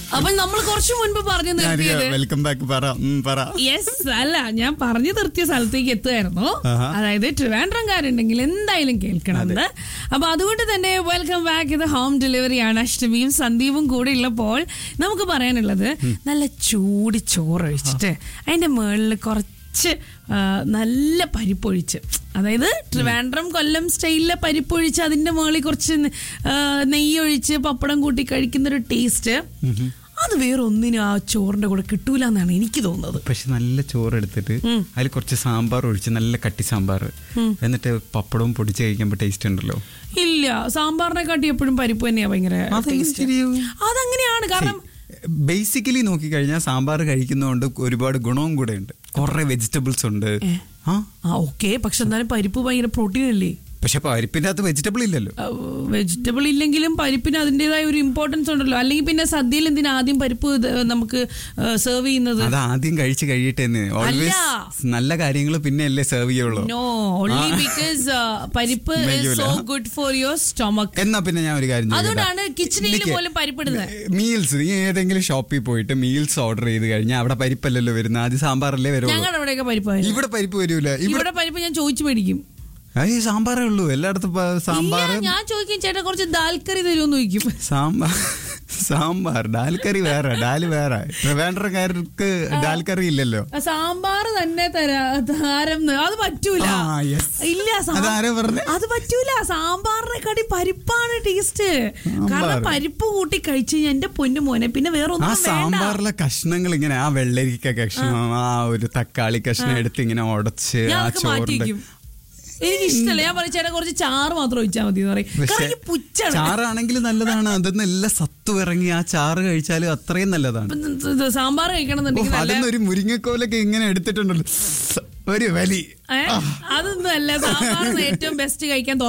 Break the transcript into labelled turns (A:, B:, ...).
A: അപ്പൊ നമ്മൾ കുറച്ചു മുൻപ് പറഞ്ഞു നിർത്തിയത്
B: വെൽക്കം ബാക്ക് പറ ഉം, പറ
A: യെസ് അല്ല ഞാൻ പറഞ്ഞു നിർത്തിയ സ്ഥലത്തേക്ക് എത്തുമായിരുന്നു
B: ആഹാ.
A: അതായത് ട്രിവാൻഡ്രംകാരുണ്ടെങ്കിൽ എന്തായാലും കേൾക്കണം എന്ന് അപ്പൊ അതുകൊണ്ട് തന്നെ വെൽക്കം ബാക്ക് ഇത് ഹോം ഡെലിവറിയാണ് അഷ്ടമിയും സന്ദീപും കൂടെ ഉള്ളപ്പോൾ നമുക്ക് പറയാനുള്ളത് നല്ല ചൂട് ചോറൊഴിച്ചിട്ട് അതിന്റെ മുകളിൽ കുറച്ച് ആ, നല്ല പരിപ്പൊഴിച്ച് അതായത് ട്രിവാൻഡ്രം കൊല്ലം സ്റ്റൈലിലെ പരിപ്പൊഴിച്ച് അതിന്റെ മുകളിൽ കുറച്ച് ന- ആ, നെയ്യൊഴിച്ച് പപ്പടം കൂട്ടി കഴിക്കുന്ന ഒരു ടേസ്റ്റ് അത് വേറെ ഒന്നിനും ആ ചോറിന്റെ കൂടെ കിട്ടൂല എന്നാണ് എനിക്ക് തോന്നുന്നത്
B: പക്ഷെ നല്ല ചോറ് എടുത്തിട്ട് അതിൽ കുറച്ച് സാമ്പാർ ഒഴിച്ച് നല്ല കട്ടി സാമ്പാർ എന്നിട്ട് പപ്പടവും പൊടിച്ച് കഴിക്കുമ്പോൾ ടേസ്റ്റ് ഉണ്ടല്ലോ
A: ഇല്ല സാമ്പാറിനെ കാട്ടി എപ്പോഴും പരിപ്പ് തന്നെയാ ഭയങ്കര
B: അതെങ്ങനെ
A: taste.
B: ശരിയാവും?
A: അതങ്ങനെയാണ് കാരണം
B: ബേസിക്കലി നോക്കിക്കഴിഞ്ഞാൽ സാമ്പാർ കഴിക്കുന്നതുകൊണ്ട് ഒരുപാട് ഗുണവും കൂടെ ഉണ്ട് കുറെ വെജിറ്റബിൾസ് ഉണ്ട് ആ
A: ആ ഓക്കെ പക്ഷെ എന്നാലും പരിപ്പ് ഭയങ്കര പ്രോട്ടീൻ അല്ലേ
B: പക്ഷെ പരിപ്പിന്റെ അകത്ത് വെജിറ്റബിൾ ഇല്ലല്ലോ
A: വെജിറ്റബിൾ ഇല്ലെങ്കിലും പരിപ്പിന് അതിൻ്റെതായ ഒരു ഇമ്പോർട്ടൻസ് ഉണ്ടല്ലോ അല്ലെങ്കിൽ പിന്നെ സദ്യയിൽ എന്തിനാ ആദ്യം പരിപ്പ് ഇത് നമുക്ക് സെർവ് ചെയ്യുന്നത്
B: അത് ആദ്യം കഴിച്ച് കഴിയട്ടെ ഓൾവേസ് നല്ല കാര്യങ്ങൾ പിന്നെ അല്ലേ സെർവ് ചെയ്യുള്ളൂ
A: നോ ഓൺലി ബിക്കോസ് പരിപ്പ്
B: മെയ്യൂല.
A: So good for your stomach
B: എന്നാ പിന്നെ ഞാൻ ഒരു കാര്യം
A: അതുകൊണ്ടാണ് കിച്ചണിൽ പോലും പരിപ്പിടുന്നത്
B: മീൽസ് നീ ഏതെങ്കിലും ഷോപ്പിൽ പോയിട്ട് മീൽസ് ഓർഡർ ചെയ്ത് കഴിഞ്ഞാൽ അവിടെ പരിപ്പല്ലല്ലോ വരുന്നത് ആദ്യം സാമ്പാറല്ലേ വരുള്ളൂ
A: ഞങ്ങളുടെ അവിടെയൊക്കെ പരിപ്പ് വരും.
B: ഇവിടെ പരിപ്പ് വരൂല ഇവിടെ
A: ഇവിടെ പരിപ്പ് ഞാൻ ചോദിച്ചു മേടിക്കും
B: ഈ സാമ്പാറേ ഉള്ളൂ എല്ലായിടത്തും പ- സാമ്പാർ
A: ഇല്ല, ഞാൻ ചോദിക്കും ചേട്ടാ കുറച്ച് ദാൽക്കറി തരുമെന്ന് ചോദിക്കും
B: സാമ്പാർ സാമ്പാർ ഡാൽ കറി വേറെ ഡാൽ വേറെ ട്രിവാൻഡ്രക്കാർക്ക് ഡാൽ കറി ഇല്ലല്ലോ
A: ആ, സാമ്പാർ തന്നെ തരാ താരം ന്ന്. അത് പറ്റൂല
B: ആ, yes.
A: ഇല്ല സാ-
B: അതാരാ പറഞ്ഞെ?
A: അത് പറ്റൂല സാമ്പാറിനെ കടി പരിപ്പാണ് ടേസ്റ്റ് കാരണം പരിപ്പ് കൂട്ടി കഴിച്ചു കഴിഞ്ഞാൽ എന്റെ പൊന്നു മോനെ പിന്നെ വേറെ
B: ആ
A: ഒന്നും വേണ്ട
B: സാമ്പാറിലെ കഷ്ണങ്ങൾ ഇങ്ങനെ ആ വെള്ളരിക്ക കഷ്ണം ആ ഒരു തക്കാളി കഷ്ണം എടുത്ത് ഇങ്ങനെ ഉടച്ച്
A: ഞാൻ
B: ആ
A: അതൊക്കെ മാറ്റി
B: ചോറിന്റെ
A: വെക്കും എനിക്ക് ഇഷ്ടമല്ല ഞാൻ പറയും ചേട്ടാ കുറച്ച് ചാറ് മാത്രം ഒഴിച്ചാൽ മതി എന്ന് പറയും കാരണം
B: പക്ഷെ
A: എനിക്ക് പുച്ചാണ്
B: ചാറാണെങ്കിൽ നല്ലതാണ് അതൊന്നും എല്ലാം സത്തു ഇറങ്ങി ആ ചാറ് കഴിച്ചാലും അത്രയും നല്ലതാണ്
A: ഇപ്പം ഇത് ഇത് സാമ്പാർ കഴിക്കണം
B: ഓ,
A: എന്നുണ്ടെങ്കിൽ നല്ല
B: അതിന്ന് ഒരു മുരിങ്ങക്കോലൊക്കെ ഇങ്ങനെ എടുത്തിട്ടുണ്ടല്ലോ ഒരു വലി
A: ഏ? അതൊന്നും അല്ല സാമ്പാർ ഏറ്റവും ബെസ്റ്റ് കഴിക്കാൻ